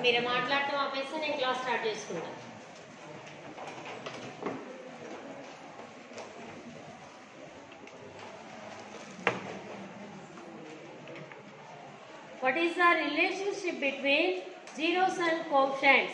మీరు మాట్లాడటం ఆపేస్తే నేను క్లాస్ స్టార్ట్ చేసుకుంటా What is the relationship between zeros and coefficients?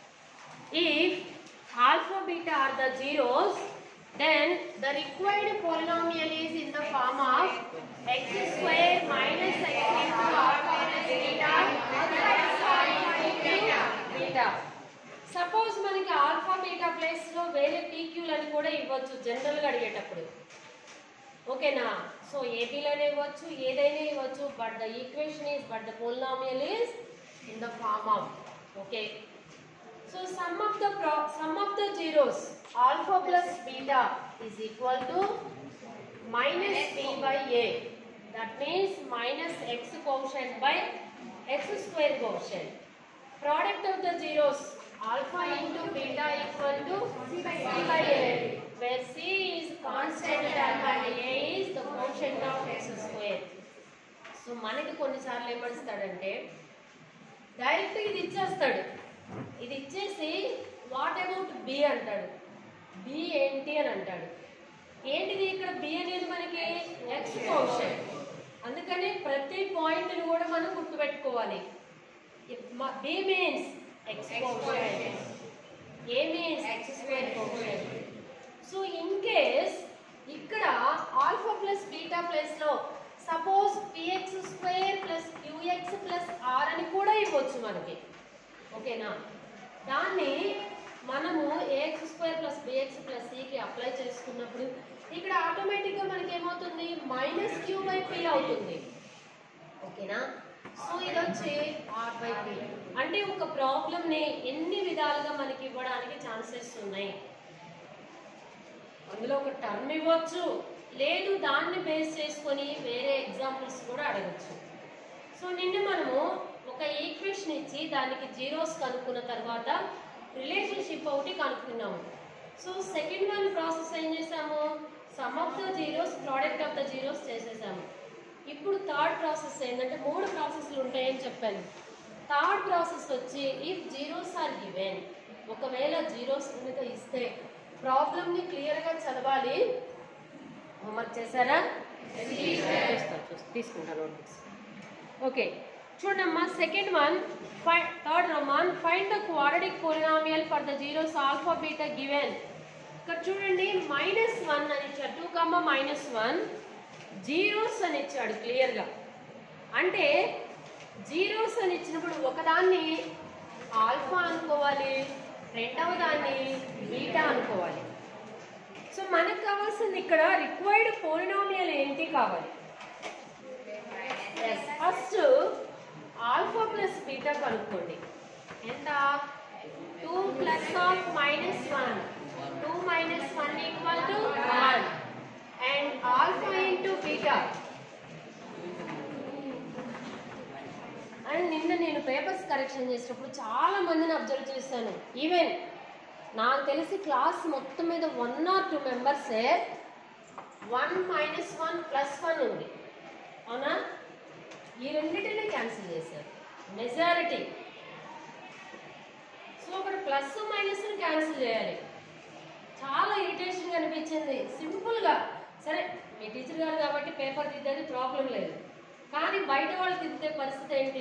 If alpha beta are the zeros, then the required polynomial is in the form of x square minus x into alpha plus beta plus alpha into beta. Suppose మనకి alpha beta place లో వేరే పీక్యూలని కూడా ఇవ్వచ్చు general గా అడిగేటప్పుడు ఓకేనా so ఏబీలోనే ఇవ్వచ్చు ఏదైనా ఇవ్వచ్చు but the equation is but the polynomial is in the form of okay so sum of the sum of the zeros alpha plus beta is equal to minus b by a. That means minus x quotient by x square quotient. Product of the zeros alpha into beta equal to c by a, where c is constant term and a is the quotient of x square. So మనకి కొన్నిసార్లు ఏమడుస్తాడంటే direct ఇది ఇచ్చేస్తాడు ఇది ఇచ్చేసి what about B అంటాడు B ఏంటి అని అంటాడు ఏంటిది ఇక్కడ బి అనేది మనకి ఎక్స్ కోషన్ అందుకని ప్రతి పాయింట్ కూడా మనం గుర్తుపెట్టుకోవాలి B means X quotient A means X square quotient so in case ఇక్కడ ఆల్ఫా ప్లస్ బీటా ప్లస్ లో suppose PX square plus QX plus R అని కూడా ఇవ్వచ్చు మనకి ఓకేనా దాన్ని మనము AX square plus BX plus సికి అప్లై చేసుకున్నప్పుడు ఇక్కడ ఆటోమేటిక్గా మనకి ఏమవుతుంది మైనస్ క్యూ బై పి అవుతుంది ఓకేనా సో ఇది వచ్చి ఆర్ బై పి అంటే ఒక ప్రాబ్లమ్ని ఎన్ని విధాలుగా మనకి ఇవ్వడానికి ఛాన్సెస్ ఉన్నాయి అందులో ఒక టర్మ్ ఇవ్వచ్చు లేదు దాన్ని బేస్ చేసుకొని వేరే ఎగ్జాంపుల్స్ కూడా అడగచ్చు సో నిన్న మనము ఒక ఈక్వేషన్ ఇచ్చి దానికి జీరోస్ కనుక్కున్న తర్వాత రిలేషన్షిప్ ఒకటి కనుక్కున్నాము సో సెకండ్ వన్ ప్రాసెస్ ఏం చేసాము sum of the zeros product of the zeros చేసేసాము ఇప్పుడు థర్డ్ ప్రాసెస్ ఏంటంటే మూడు ప్రాసెస్లు ఉంటాయని చెప్పాను థర్డ్ ప్రాసెస్ వచ్చి ఇఫ్ జీరోస్ ఆర్ గివెన్ ఒకవేళ జీరోస్ కనుక ఇస్తే ప్రాబ్లమ్ని క్లియర్గా చదవాలి హోంవర్క్ చేశారా చూస్తాను చూస్తాను తీసుకుంటాను నోట్బుక్స్ ఓకే చూడమ్మా second one five third one find the quadratic polynomial for the zeros alpha beta given ఇక్కడ చూడండి మైనస్ వన్ అని ఇచ్చాడు two comma minus one zeros అని ఇచ్చాడు క్లియర్గా అంటే జీరోస్ అని ఇచ్చినప్పుడు ఒకదాన్ని ఆల్ఫా అనుకోవాలి రెండవ దాన్ని బీటా అనుకోవాలి సో మనకు కావాల్సింది ఇక్కడ రిక్వైర్డ్ పోలినామియల్ ఏంటి కావాలి ఫస్ట్ ఆల్ఫా ప్లస్ బీటా కనుక్కోండి ఎంత two plus of minus one two minus one equal to one and alpha into beta and నిన్న నేను పేపర్స్ కరెక్షన్ చేసినప్పుడు చాలా మందిని అబ్జర్వ్ చేశాను ఈవెన్ నాకు తెలిసి క్లాస్ మొత్తం మీద వన్ ఆర్ టూ మెంబర్సే one minus one plus one ఉంది అవునా ఈ రెండింటిని క్యాన్సిల్ చేశారు మెజారిటీ సో అక్కడ ప్లస్ మైనస్ క్యాన్సిల్ చేయాలి చాలా ఇరిటేషన్ అనిపించింది సింపుల్గా సరే మీ టీచర్ గారు కాబట్టి పేపర్ దిద్దేది ప్రాబ్లం లేదు కానీ బయట వాళ్ళు దిద్దే పరిస్థితి ఏంటి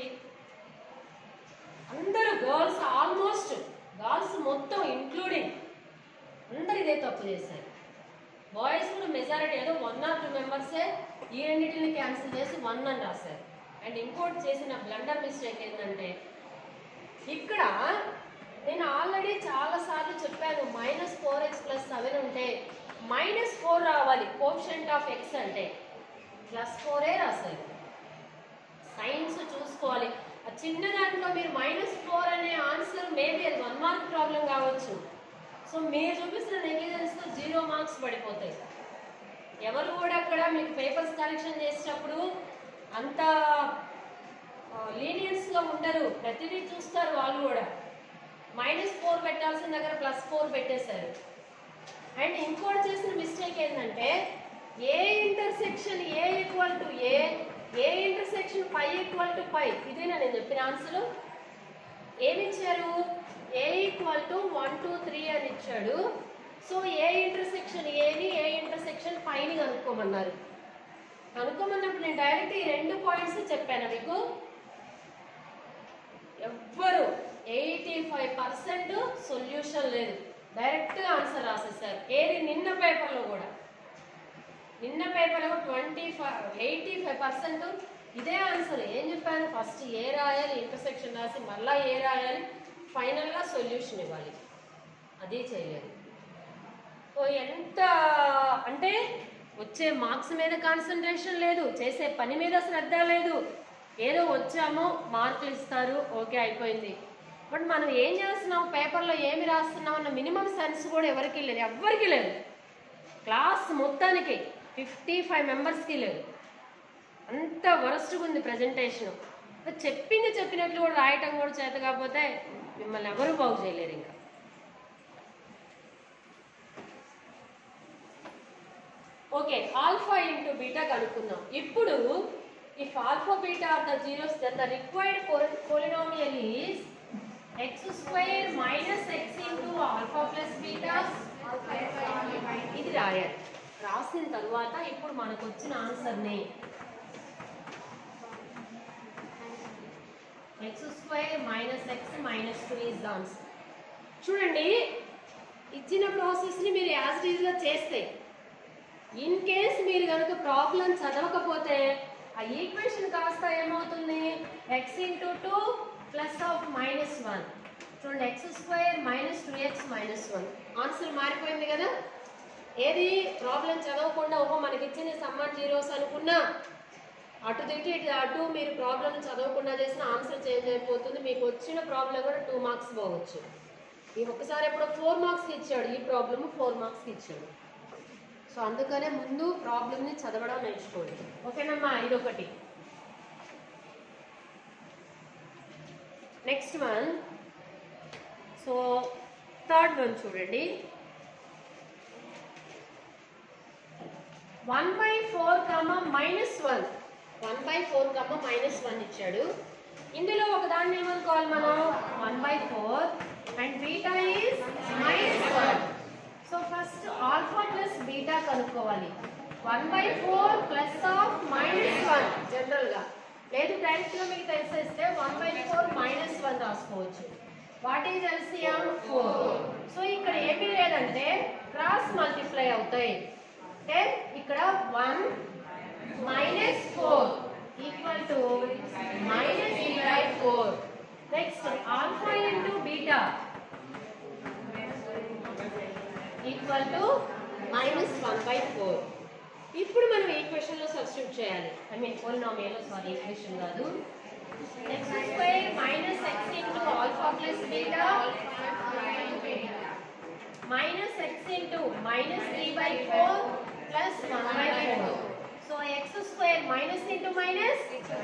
అందరూ గర్ల్స్ ఆల్మోస్ట్ గర్ల్స్ మొత్తం ఇంక్లూడింగ్ అందరు ఇదే తప్పు చేశారు బాయ్స్ కూడా మెజారిటీ ఏదో వన్ ఆర్ టూ మెంబర్సే ఈ రెండింటిని క్యాన్సిల్ చేసి వన్ అని రాశారు అండ్ ఇంకోటి చేసిన బ్లండర్ మిస్టేక్ ఏంటంటే ఇక్కడ నేను ఆల్రెడీ చాలా సార్లు చెప్పాను minus four X plus seven ఉంటే మైనస్ ఫోర్ రావాలి కోషంట్ ఆఫ్ ఎక్స్ అంటే ప్లస్ ఫోరే రాశారు సైన్స్ చూసుకోవాలి ఆ చిన్న దాంట్లో మీరు మైనస్ ఫోర్ అనే ఆన్సర్ మేబీ అది వన్ మార్క్ ప్రాబ్లం కావచ్చు సో మీరు చూపిస్తున్న నెగ్లిజెన్స్తో జీరో మార్క్స్ పడిపోతాయి ఎవరు కూడా అక్కడ మీకు పేపర్స్ కలెక్షన్ చేసేటప్పుడు అంత లీనియన్స్గా ఉండరు ప్రతిదీ చూస్తారు వాళ్ళు కూడా మైనస్ ఫోర్ పెట్టాల్సిన దగ్గర ప్లస్ ఫోర్ పెట్టేశారు అండ్ ఇంకోటి చేసిన మిస్టేక్ ఏంటంటే A intersection A equal to A A intersection phi equal to phi ఇదేనా నేను చెప్పిన ఆన్సర్ ఏమి ఇచ్చారు A equal to one two three అని ఇచ్చాడు సో ఏ ఇంటర్సెక్షన్ ఏని ఏ ఇంటర్సెక్షన్ పైన కనుక్కోమన్నారు కనుక్కోమన్నప్పుడు నేను డైరెక్ట్ ఈ రెండు పాయింట్స్ చెప్పాను మీకు ఎవ్వరు ఎయిటీ ఫైవ్ పర్సెంట్ సొల్యూషన్ లేదు డైరెక్ట్ ఆన్సర్ రాసేసారు ఏది నిన్న పేపర్లో కూడా నిన్న పేపర్లో twenty five eighty five percent ఇదే ఆన్సర్ ఏం చెప్పాను ఫస్ట్ ఏ రాయాలి ఇంటర్సెక్షన్ రాసి మళ్ళీ ఏ రాయాలి ఫైనల్గా సొల్యూషన్ ఇవ్వాలి అది చేయలేదు ఓ ఎంత అంటే వచ్చే మార్క్స్ మీద కాన్సన్ట్రేషన్ లేదు చేసే పని మీద శ్రద్ధ లేదు ఏదో వచ్చామో మార్కులు ఇస్తారు ఓకే అయిపోయింది బట్ మనం ఏం చేస్తున్నాం పేపర్లో ఏమి రాస్తున్నాం అన్న మినిమం సెన్స్ కూడా ఎవరికి లేదు ఎవ్వరికి లేదు క్లాస్ మొత్తానికి ఫిఫ్టీ ఫైవ్ మెంబర్స్కి లేదు అంత వరస్ట్గా ఉంది ప్రజెంటేషన్ చెప్పింది చెప్పినట్లు కూడా రాయటం కూడా చేత కాకపోతే మిమ్మల్ని ఎవరు బాగు చేయలేరు ఇంకా ఓకే ఆల్ఫా ఇంటూ బీటా కనుక్కుందాం ఇప్పుడు if alpha beta are the zeros then the required polynomial is X square minus X into alpha plus beta ఇది రాయాలి రాసిన తర్వాత ఇప్పుడు మనకు వచ్చిన ఆన్సర్ని X square minus X minus two is the answer చూడండి ఇచ్చిన ప్రాసెస్ని మీరు యాజ్ గా చేస్తే ఇన్ కేస్ మీరు కనుక ప్రాబ్లం చదవకపోతే ఆ ఈక్వేషన్ కాస్త ఏమవుతుంది X into two plus of minus one చూడండి X square minus two X minus one answer మారిపోయింది కదా ఏది ప్రాబ్లం చదవకుండా ఓహో మనకి ఇచ్చిన సమ్మర్ జీరోస్ అనుకున్నా అటు తిట్టి ఇటు అటు మీరు ప్రాబ్లం చదవకుండా చేసిన ఆన్సర్ చేంజ్ అయిపోతుంది మీకు వచ్చిన ప్రాబ్లం కూడా టూ మార్క్స్ పోవచ్చు ఈ ఒక్కసారి ఎప్పుడో ఫోర్ మార్క్స్కి ఇచ్చాడు ఈ ప్రాబ్లమ్ ఫోర్ మార్క్స్కి ఇచ్చాడు సో అందుకనే ముందు ప్రాబ్లమ్ని చదవడం నేర్చుకోండి ఓకేనమ్మా ఇదొకటి next one so third one చూడండి one by four comma minus one one by four comma minus one ఇచ్చాడు ఇందులో ఒక దాన్ని ఏమనుకోవాలి మనం one by four and beta is minus one so first alpha plus beta కనుక్కోవాలి one by four plus of minus one జనరల్గా లేదు డైరెక్ట్గా మీకు తెలిసేస్తే one by four minus one రాసుకోవచ్చు what is LCM four so ఇక్కడ ఏమీ లేదంటే క్రాస్ మల్టిప్లై అవుతాయి అంటే ఇక్కడ one minus four equal to minus by four next alpha into beta equal to minus one by four ఇప్పుడు మనం ఈక్వేషన్ లో సబ్స్టిట్యూట్ చేయాలి I mean polynomial sorry equation కాదు X square minus X into alpha plus beta minus X into minus three by four plus one by four so X square minus into minus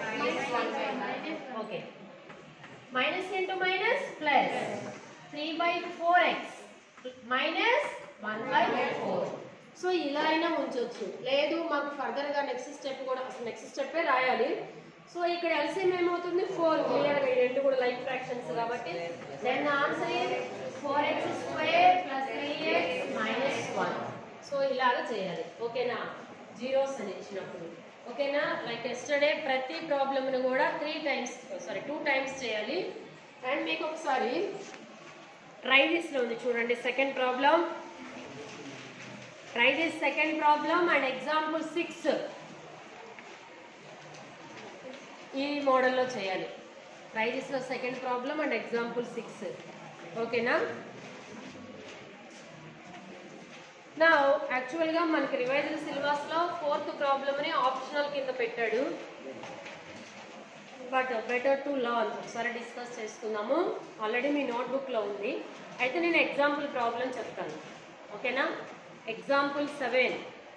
okay minus into minus plus three by four X minus one by four so ఇలా అయినా ఉంచవచ్చు లేదు మాకు ఫర్దర్గా next step కూడా అసలు next స్టెప్పే రాయాలి so ఇక్కడ ఎల్సిఎం ఏమవుతుంది ఫోర్ క్లియర్గా ఈ రెండు కూడా లైక్ ఫ్రాక్షన్స్ కాబట్టి then answer is four X square plus three X minus one so ఇలాగ చేయాలి ఓకేనా జీరోస్ అని ఇచ్చినప్పుడు ఓకేనా లైక్ ఎస్టర్డే ప్రతి ప్రాబ్లమ్ను కూడా three times sorry two times చేయాలి అండ్ మీకు ఒకసారి ట్రై దిస్లో ఉంది చూడండి second problem try this second problem and example six ఈ మోడల్లో చేయాలి ట్రై దిస్లో second problem and example six ఓకేనా నా యాక్చువల్గా మనకి రివైజల్ సిలబస్లో ఫోర్త్ ప్రాబ్లమ్ని ఆప్షనల్ కింద పెట్టాడు బట్ బెటర్ టు లర్న్ ఒకసారి డిస్కస్ చేసుకుందాము ఆల్రెడీ మీ నోట్బుక్లో ఉంది అయితే నేను ఎగ్జాంపుల్ ప్రాబ్లం చెప్తాను ఓకేనా example seven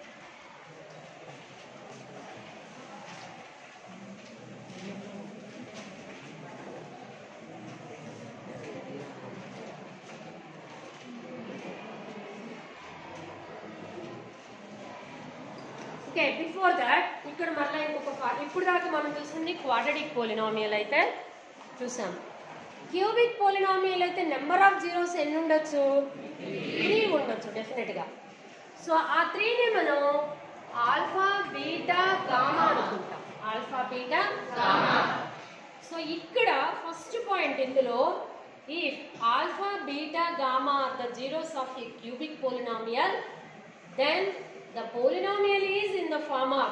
okay before that ఇక్కడ మళ్ళీ ఇంకొక fa- ఇప్పుడు దాకా మనం చూసింది క్వాడ్రటిక్ పోలినామియల్ అయితే చూసాం క్యూబిక్ పోలినామియల్ అయితే నెంబర్ ఆఫ్ జీరోస్ ఎన్ని ఉండొచ్చు త్రీ ఉండొచ్చు డెఫినెట్గా సో ఆ త్రీని మనం ఆల్ఫా బీటా గామా అనుకుంటాం ఆల్ఫా బీటా గామా సో ఇక్కడ ఫస్ట్ పాయింట్ ఇందులో if alpha beta gamma are the zeros of a cubic polynomial then the polynomial is in the form of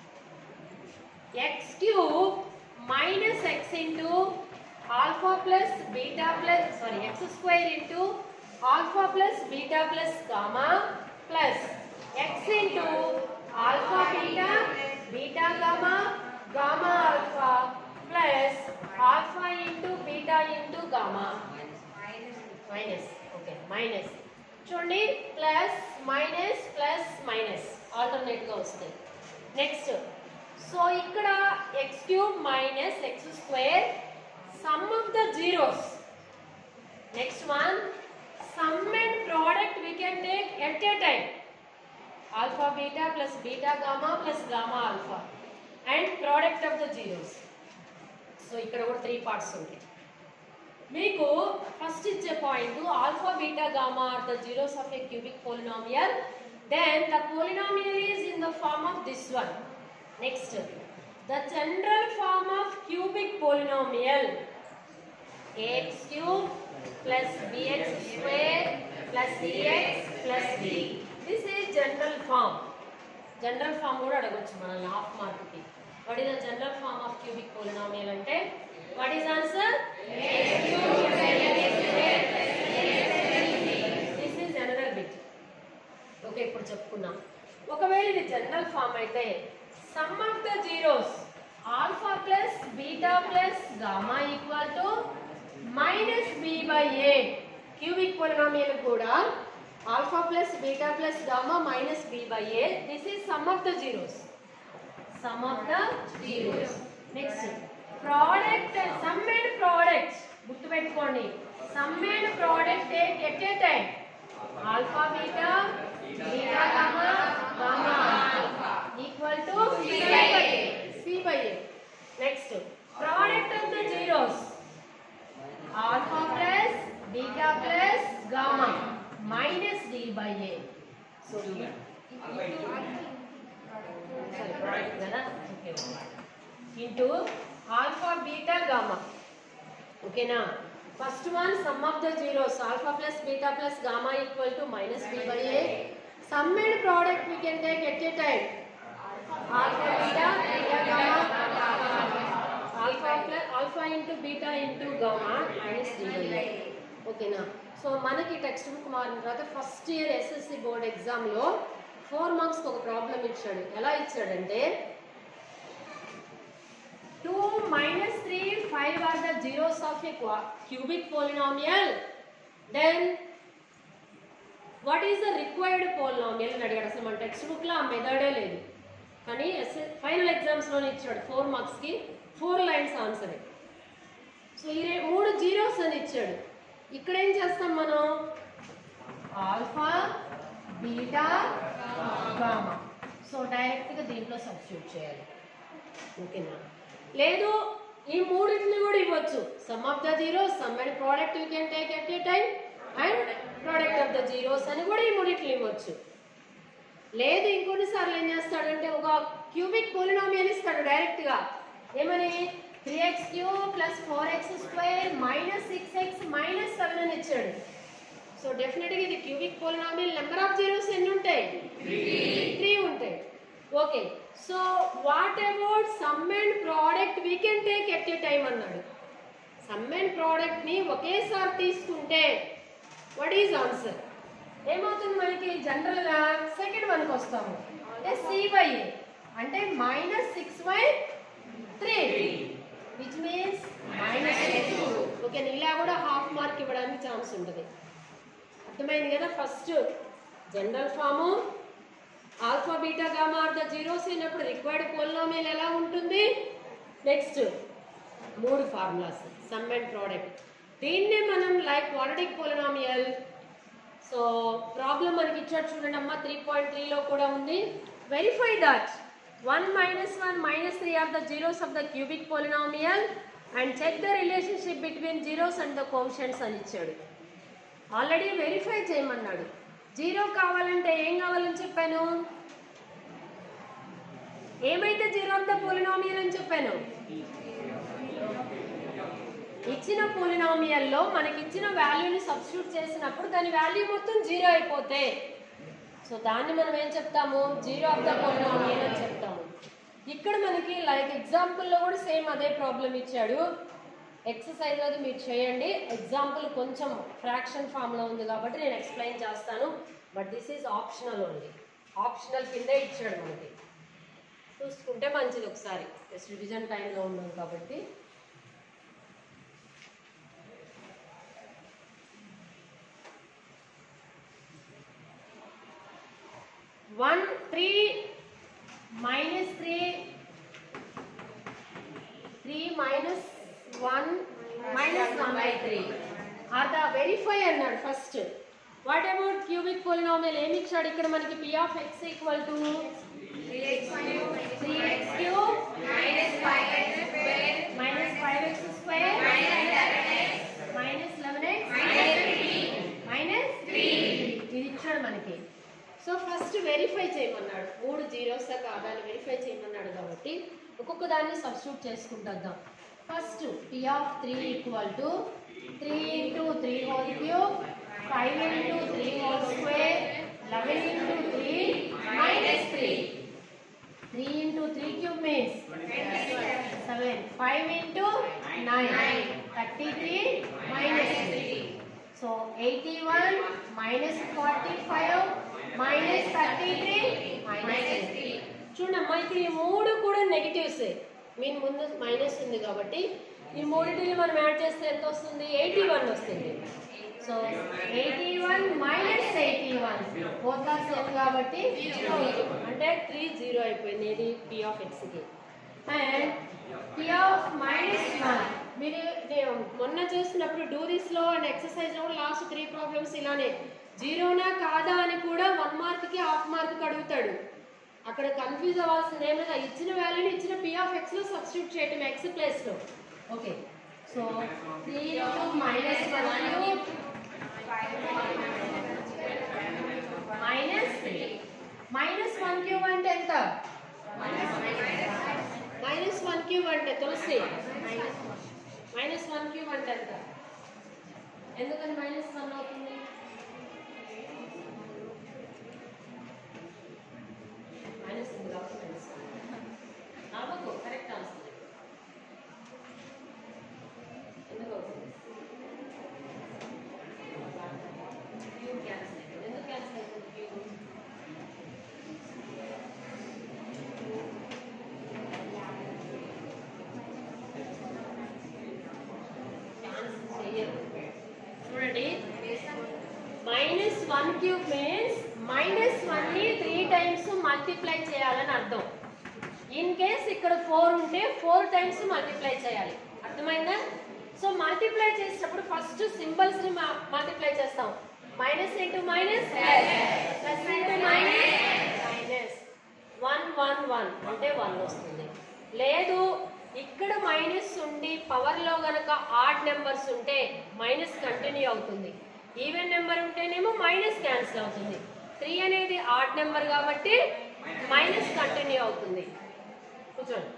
x cube minus x into alpha plus beta plus sorry x square into alpha plus beta plus gamma plus x into alpha beta beta gamma gamma alpha plus alpha into beta into gamma minus okay minus చూడండి plus minus plus minus ఆల్టర్నేట్గా వస్తుంది next so ఇక్కడ X cube minus X square sum of the zeros next one sum and product we can take at a time alpha beta plus beta gamma plus gamma alpha and product of the zeros so ఇక్కడ కూడా three parts ఉంటాయి మీకు first ఇచ్చే point alpha beta gamma are the zeros of a cubic polynomial then the polynomial is in the form of this one next the general form of cubic polynomial AX cube plus BX square plus CX plus D this is general form general form కూడా అడగొచ్చు మనల్ని half మార్క్కి what is the general form of cubic polynomial అంటే what is answer this is another bit okay ఇప్పుడు చెప్పుకున్నాం ఒకవేళ ఇది general form అయితే sum of the zeros alpha plus beta plus gamma equal to minus B by A cubic polynomial కూడా alpha plus beta plus gamma minus B by A this is sum of the zeros sum of the zeros next product sum and product గుర్తుపెట్టుకోండి sum and product take at a time alpha beta beta gamma gamma equal to C by A C by A next product of the zeros alpha plus beta plus gamma minus D by A so కదా okay into alpha beta gamma ఓకేనా first one sum of the zeros alpha plus beta plus gamma equal to minus B by a sum and product we can take at a time alpha beta beta gamma alpha plus alpha into beta into gamma minus D by a ఓకేనా so మనకి text book మారిన తర్వాత first year SSC board ఎగ్జామ్లో four మార్క్స్కి ఒక problem ఇచ్చాడు ఎలా ఇచ్చాడంటే two minus three five are the zeros of a cubic polynomial then what is the required polynomial అని అడిగాడు అసలు మన టెక్స్ట్ బుక్లో ఆ మెథడే లేదు కానీ ఎస్ ఫైనల్ ఎగ్జామ్స్లోనే ఇచ్చాడు ఫోర్ మార్క్స్కి ఫోర్ లైన్స్ ఆన్సర్ సో ఈ రే- మూడు జీరోస్ అని ఇచ్చాడు ఇక్కడ ఏం చేస్తాం మనం ఆల్ఫా బీటా గామా సో డైరెక్ట్గా దీంట్లో సబ్స్టిట్యూట్ చేయాలి ఓకేనా లేదు ఈ మూడింటిని కూడా ఇవ్వచ్చు sum of the zeros sum and product you can take at a time and product of the zeros అని కూడా ఈ మూడింటిని ఇవ్వచ్చు లేదు ఇంకొన్నిసార్లు ఏం చేస్తాడంటే ఒక క్యూబిక్ పోలినామియల్ ఇస్తాడు డైరెక్ట్గా ఏమని three x cube plus four X square minus six x minus seven అని ఇచ్చాడు సో డెఫినెట్గా ఇది cubic polynomial number of zeros ఎన్ని ఉంటాయి త్రీ ఉంటాయి okay so what about sum and product we can take at a time అన్నాడు sum and product ని ఒకేసారి తీసుకుంటే వాట్ ఈజ్ ఆన్సర్ ఏమవుతుంది మనకి జనరల్ గా సెకండ్ వన్ కి వస్తాము అంటే సి బై ఏ అంటే minus six by three which means minus okay ఇలా కూడా హాఫ్ మార్క్ ఇవ్వడానికి ఛాన్స్ ఉంటుంది అర్థమైంది కదా first general form alpha beta gamma are the zeros అయినప్పుడు రిక్వైర్డ్ పోలినామియల్ ఎలా ఉంటుంది నెక్స్ట్ మూడు ఫార్ములాస్ సమ్ అండ్ ప్రోడక్ట్ దీన్నే మనం like quadratic polynomial so problem మనకి ఇచ్చాడు చూడండి అమ్మా త్రీ పాయింట్ త్రీలో కూడా ఉంది verify that one minus one minus three are the zeros of the cubic polynomial and check the relationship between zeros and the coefficients అని ఇచ్చాడు ఆల్రెడీ వెరిఫై చేయమన్నాడు జీరో కావాలంటే ఏం కావాలని చెప్పాను ఏమైతే జీరో ఆఫ్ ద పోలినామియల్ అని చెప్పాను ఇచ్చిన పోలినామియల్లో మనకి ఇచ్చిన వాల్యూని సబ్స్టిట్యూట్ చేసినప్పుడు దాని వాల్యూ మొత్తం జీరో అయిపోతే సో దాన్ని మనం ఏం చెప్తాము జీరో ఆఫ్ ద పోలినామియల్ అని చెప్తాము ఇక్కడ మనకి లైక్ ఎగ్జాంపుల్లో కూడా సేమ్ అదే ప్రాబ్లం ఇచ్చాడు ఎక్సర్సైజ్ అది మీరు చేయండి ఎగ్జాంపుల్ కొంచెం ఫ్రాక్షన్ ఫామ్లో ఉంది కాబట్టి నేను ఎక్స్ప్లెయిన్ చేస్తాను but this is optional only optional కిందే ఇచ్చాడు మనకి చూసుకుంటే మంచిది ఒకసారి జస్ట్ రివిజన్ టైంలో ఉన్నాం కాబట్టి one three minus three three minus one minus one by three are the verify అన్నాడు first what about cubic polynomial ఏమి ఇచ్చాడు ఇక్కడ మనకి p of x equal to three x cube minus five x square minus five x square minus eleven x minus three ఇది ఇచ్చాడు మనకి so first verify చేయమన్నాడు మూడు జీరోస్ కాదా అని వెరిఫై చేయమన్నాడు కాబట్టి ఒక్కొక్క దాన్ని సబ్స్టిట్యూట్ చేసుకుంటాం first p of three equal to three into three whole cube five into three whole square eleven into three minus three three into three cube means seven five into nine thirty three minus three so eighty one minus forty five minus thirty three minus three చూడమ్మా ఇక్కడ ఈ మూడు కూడా నెగిటివ్సే mean ముందు minus ఉంది కాబట్టి ఈ మూడింటిని మనం యాడ్ చేస్తే ఎంత వస్తుంది ఎయిటీ వన్ వస్తుంది so eighty one minus eighty one four are same కాబట్టి అంటే త్రీ జీరో అయిపోయింది ఇది పి ఆఫ్ ఎక్స్కి and p of minus one మీరు నేను మొన్న చేసినప్పుడు డూ దిస్ లో అండ్ ఎక్సర్సైజ్ లో లాస్ట్ త్రీ ప్రాబ్లమ్స్ ఇలానే జీరోనా కాదా అని కూడా వన్ మార్క్ కి హాఫ్ మార్క్ కి అడుగుతాడు అక్కడ కన్ఫ్యూజ్ అవ్వాల్సింది ఏం లేదు ఆ ఇచ్చిన వాల్యూని ఇచ్చిన పి ఆఫ్ ఎక్స్ లో సబ్స్టిట్యూట్ చేయటం ఎక్స్ ప్లేస్ లో okay so three minus one minus three minus one cube అంటే ఎంత మైనస్ వన్ క్యూబ్ అంటే తులసి మైనస్ వన్ క్యూబ్ అంటే ఎంత ఎందుకని మైనస్ వన్ అవుతుంది మైనస్ ఉంది కాబట్టి మైనస్ నవ్వకు కరెక్ట్ ఆన్సర్ ఎందుకు అవుతుంది క్యూబ్ క్యాన్సిల్ అవుతుంది ఎందుకు క్యాన్సిల్ అవుతుంది క్యూబ్ చూడండి minus one cube means minus one ని త్రీ టైమ్స్ మల్టిప్లై చేయాలని అర్థం ఇన్ కేస్ ఇక్కడ ఫోర్ ఉంటే ఫోర్ టైమ్స్ మల్టిప్లై చేయాలి అర్థమైందా సో మల్టిప్లై చేసేటప్పుడు ఫస్ట్ సింబల్స్ ని మల్టిప్లై చేస్తాం minus into minus plus into minus minus one one one అంటే వన్ వస్తుంది లేదు ఇక్కడ మైనస్ ఉండి పవర్ లో గనక ఆడ్ నెంబర్స్ ఉంటే మైనస్ కంటిన్యూ అవుతుంది ఈవెన్ నెంబర్ ఉంటేనేమో మైనస్ క్యాన్సిల్ అవుతుంది త్రీ అనేది ఆడ్ నెంబర్ కాబట్టి మైనస్ కంటిన్యూ అవుతుంది కూర్చోండి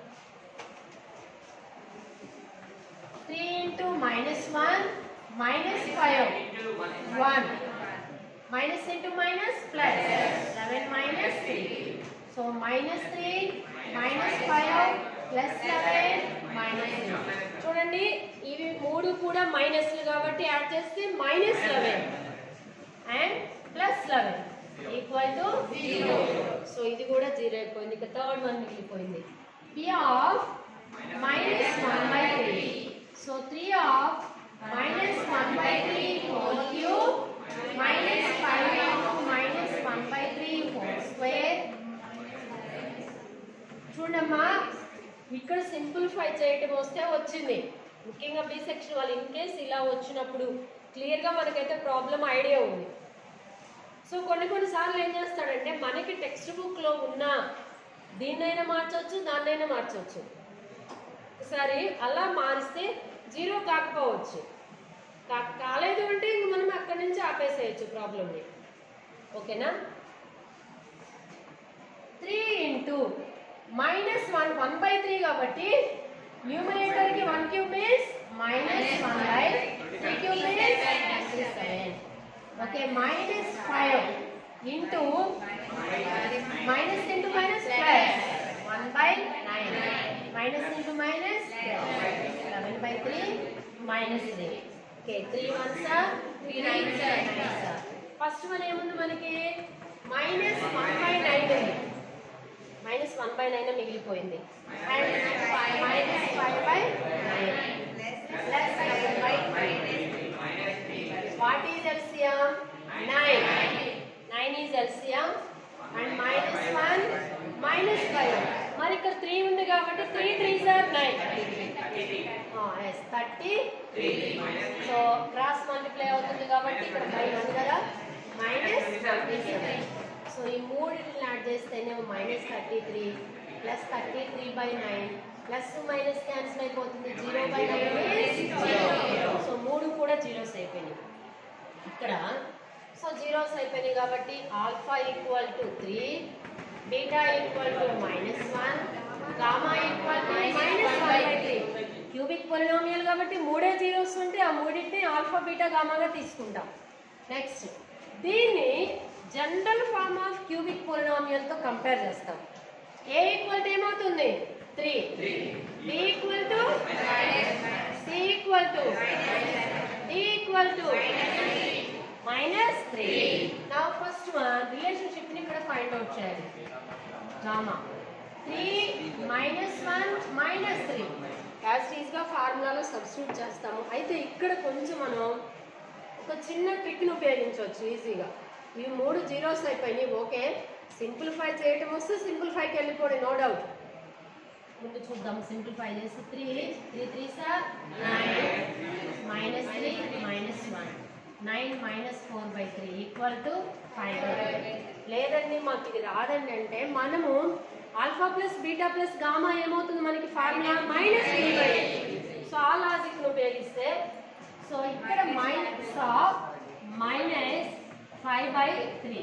three into minus one minus five one minus into minus plus eleven minus three so minus three minus five plus eleven minus three చూడండి ఇవి మూడు కూడా మైనస్లు కాబట్టి యాడ్ చేస్తే minus eleven and plus eleven equal to zero so ఇది కూడా zero అయిపోయింది ఇక థర్డ్ వన్ మిగిలిపోయింది p of minus one by three so three of minus one by three whole cube minus five into minus one by three whole square చూడమ్మా ఇక్కడ simplify చేయటం వస్తే వచ్చింది ముఖ్యంగా బి సెక్షన్ వాళ్ళు ఇన్ కేస్ ఇలా వచ్చినప్పుడు క్లియర్గా మనకైతే ప్రాబ్లం ఐడియా ఉంది సో కొన్ని కొన్నిసార్లు ఏం చేస్తాడంటే మనకి టెక్స్ట్ బుక్లో ఉన్న దీన్నైనా మార్చవచ్చు దాన్నైనా మార్చవచ్చు ఒకసారి అలా మారిస్తే జీరో కాకపోవచ్చు కా- కాలేదు అంటే ఇంక మనం అక్కడి నుంచి ఆపేసేయచ్చు ప్రాబ్లమ్ని ఓకేనా three into minus one one by three కాబట్టి న్యూమరేటర్ కి one cube is minus one by three cube is seven okay minus five into minus into minus plus one by nine minus into minus eleven by three minus three okay three one are three nine are first one ఏముంది మనకి minus one by nine ఉంది minus one by nine మిగిలిపోయింది and minus five by nine plus seven by what is LCM nine nine is LCM and minus one minus five మరి ఇక్కడ three ఉంది కాబట్టి three three are nine yes thirty so cross multiply అవుతుంది కాబట్టి ఇక్కడ by one కదా minus twenty seven so ఈ మూడింటిని యాడ్ చేస్తేనేమో minus thirty three plus thirty three by nine plus minus cancel అయిపోతుంది zero by nine zero so మూడు కూడా జీరోస్ అయిపోయినాయి ఇక్కడ సో జీరోస్ అయిపోయినాయి కాబట్టి alpha equal to three beta equal to minus one gamma equal to minus one by three cubic polynomial కాబట్టి మూడే zeros ఉంటే ఆ మూడింటిని ఆల్ఫా బీటా గామాగా తీసుకుంటాం నెక్స్ట్ దీన్ని general form of cubic polynomial తో కంపేర్ చేస్తాం ఏ ఈక్వల్ టు ఏమవుతుంది three b equal to c equal to d equal to minus three నా ఫస్ట్ వన్ రిలేషన్షిప్ ని ఇక్కడ ఫైండ్ అవుట్ చేయాలి gamma three minus one minus three as is గా ఫార్ములాలో substitute చేస్తాము అయితే ఇక్కడ కొంచెం మనం ఒక చిన్న ట్రిక్ని ఉపయోగించవచ్చు ఈజీగా ఇవి మూడు జీరోస్ అయిపోయినాయి ఓకే సింప్లిఫై చేయటం వస్తే సింప్లిఫైకి వెళ్ళిపోండి నో డౌట్ ముందు చూద్దాం సింప్లిఫై చేసి three three three are nine minus three minus one nine minus four by three equal to five లేదండి మాకు ఇది రాదండి అంటే మనము alpha plus beta plus gamma ఏమవుతుంది మనకి formula minus three by so ఆ లాజిక్ను ఉపయోగిస్తే సో ఇక్కడ minus of minus five by three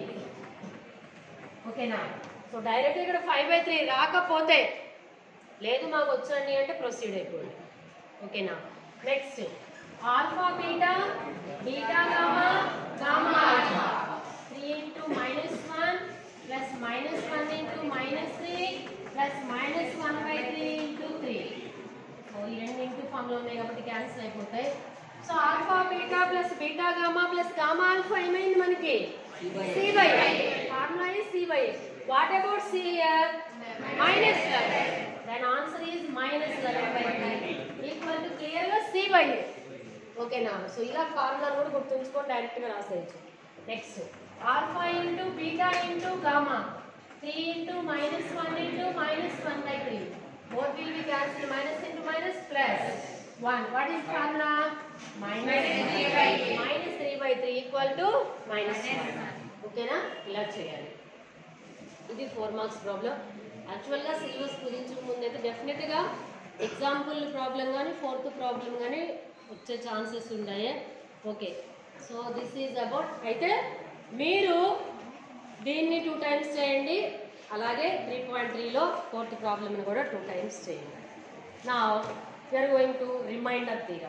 ఓకేనా సో డైరెక్ట్ ఇక్కడ ఫైవ్ బై త్రీ రాకపోతే లేదు మాకు వచ్చండి అంటే ప్రొసీడ్ అయిపోండి ఓకేనా next alpha beta beta gamma gamma alpha three into minus one plus minus one into minus three plus minus one by three into three so ఈ రెండు ఇంటూ ఫామ్లో ఉన్నాయి కాబట్టి క్యాన్సిల్ అయిపోతాయి so alpha beta plus beta gamma plus gamma alpha ఏమైంది మనకి c by formula is c by what about c here minus then answer is minus eleven by equal to clear గా c by ఓకేనా so ఇలా formula కూడా గుర్తుంచుకొని direct గా రాసేయచ్చు next alpha into beta into gamma three into minus one into minus one by three both will be cancelled minus into minus plus 1 what is formula minus 3 by 3 minus 3 by 3 equal to minus 1 ఓకేనా ఇలా చేయాలి ఇది four marks problem యాక్చువల్గా syllabus కుదించక ముందైతే డెఫినెట్గా example problem కానీ fourth problem కానీ వచ్చే ఛాన్సెస్ ఉన్నాయి okay so this is about అయితే మీరు దీన్ని టూ టైమ్స్ చేయండి అలాగే త్రీ పాయింట్ త్రీలో ఫోర్త్ ప్రాబ్లమ్ని కూడా టూ టైమ్స్ చేయండి నా you're going to remainder theorem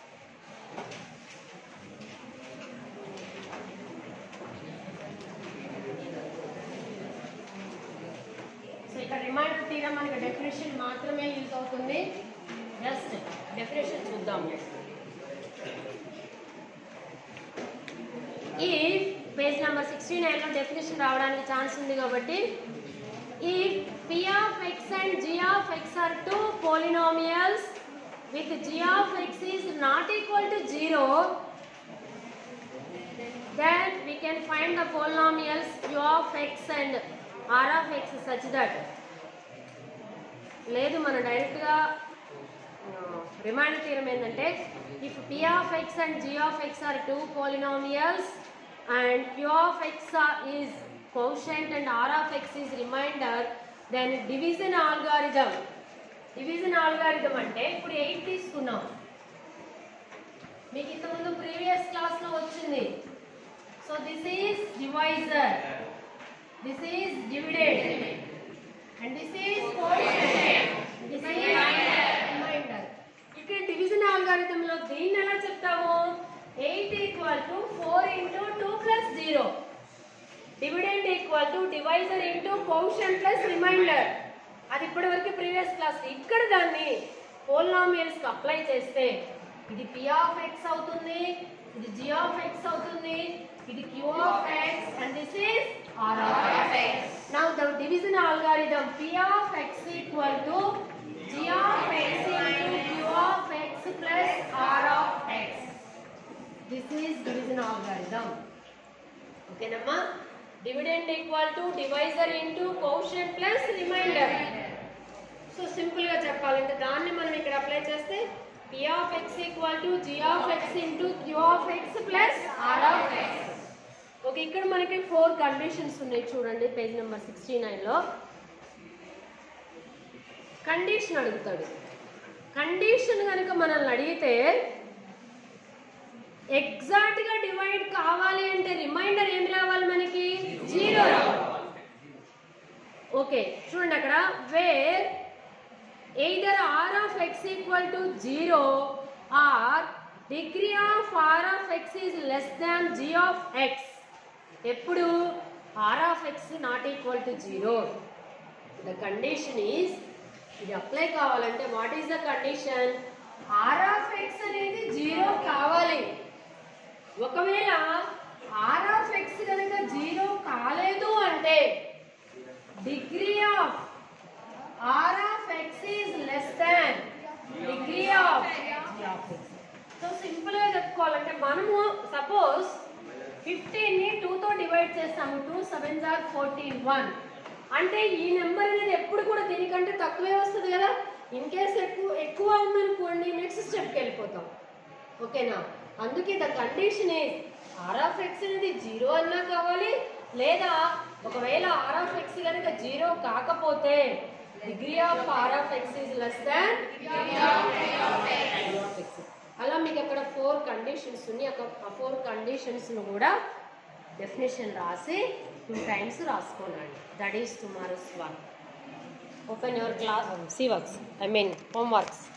so ఇక్కడ రిమైండర్ తీరం మనకి డెఫినేషన్ మాత్రమే యూజ్ అవుతుంది జస్ట్ డెఫినేషన్ చూద్దాం ఈ పేజ్ నెంబర్ సిక్స్టీ నైన్లో డెఫినేషన్ రావడానికి ఛాన్స్ ఉంది కాబట్టి ఈ p of x and g of x are two polynomials with g of x is not equal to zero then we can find the polynomials u of x and r of x such that లేదు మనం డైరెక్ట్గా remainder theorem ఏంటంటే if p of x and g of x are two polynomials and q of x is quotient and r of x is remainder then division algorithm division algorithm అంటే ఇప్పుడు eight తీసుకున్నాం మీకు ఇంతకుముందు previous class లో వచ్చింది so this is divisor this is dividend and this is this is remainder ఇక్కడ division algorithm లో దీన్ని ఎలా చెప్తాము eight equal to four into two plus zero dividend equal to divisor into quotient plus remainder అది ఇప్పటి వరకు previous class ఇక్కడ దాన్ని పోలినామియల్స్ కి అప్లై చేస్తే ఇది పి ఆఫ్ ఎక్స్ అవుతుంది ఇది జి ఆఫ్ ఎక్స్ అవుతుంది ఇది q of x and this is r of x now the division algorithm p of x equal to g of x into q of x plus r of x this is division algorithm ఓకేనమ్మా dividend equal to divisor into quotient plus remainder so simple గా చెప్పాలంటే దాన్ని మనం ఇక్కడ apply చేస్తే p of x equal to g of x into q of x plus r of x okay ఇక్కడ మనకి four conditions ఉన్నాయి చూడండి పేజ్ నెంబర్ సిక్స్టీ నైన్లో కండిషన్ అడుగుతాడు కండిషన్ కనుక మనల్ని అడిగితే ఎగ్జాక్ట్ గా డివైడ్ కావాలి అంటే రిమైండర్ ఏం రావాలి మనకి జీరో రావాలి ఓకే చూడండి అక్కడ where either r of x equal to zero or degree of r of x is less than g of x ఎప్పుడు r of x not equal to zero the condition is ఇది apply కావాలంటే what is the condition r of x అనేది zero కావాలి ఒకవేళ are of X కనుక zero కాలేదు అంటే degree of r of x is less than degree of so simple గా చెప్పుకోవాలంటే మనము సపోజ్ ఫిఫ్టీన్ ని టూ తో డివైడ్ చేస్తాము టూ సెవెన్ జార్ ఫోర్టీన్ వన్ అంటే ఈ నెంబర్ అనేది ఎప్పుడు కూడా దీనికంటే తక్కువే వస్తుంది కదా ఇన్ కేస్ ఎక్కువ ఎక్కువ ఉందనుకోండి నెక్స్ట్ స్టెప్కి వెళ్ళిపోతాం ఓకేనా అందుకే the condition is r of x అనేది జీరో అన్నా కావాలి లేదా ఒకవేళ ఆర్ ఆఫ్ ఎక్స్ కనుక జీరో కాకపోతే degree of r of x is less than అలా మీకు అక్కడ ఫోర్ కండిషన్స్ ఉన్నాయి ఆ ఫోర్ కండిషన్స్ ను కూడా డెఫినేషన్ రాసి టూ టైమ్స్ రాసుకోనండి that is tomorrow's work open your class సి works I mean home works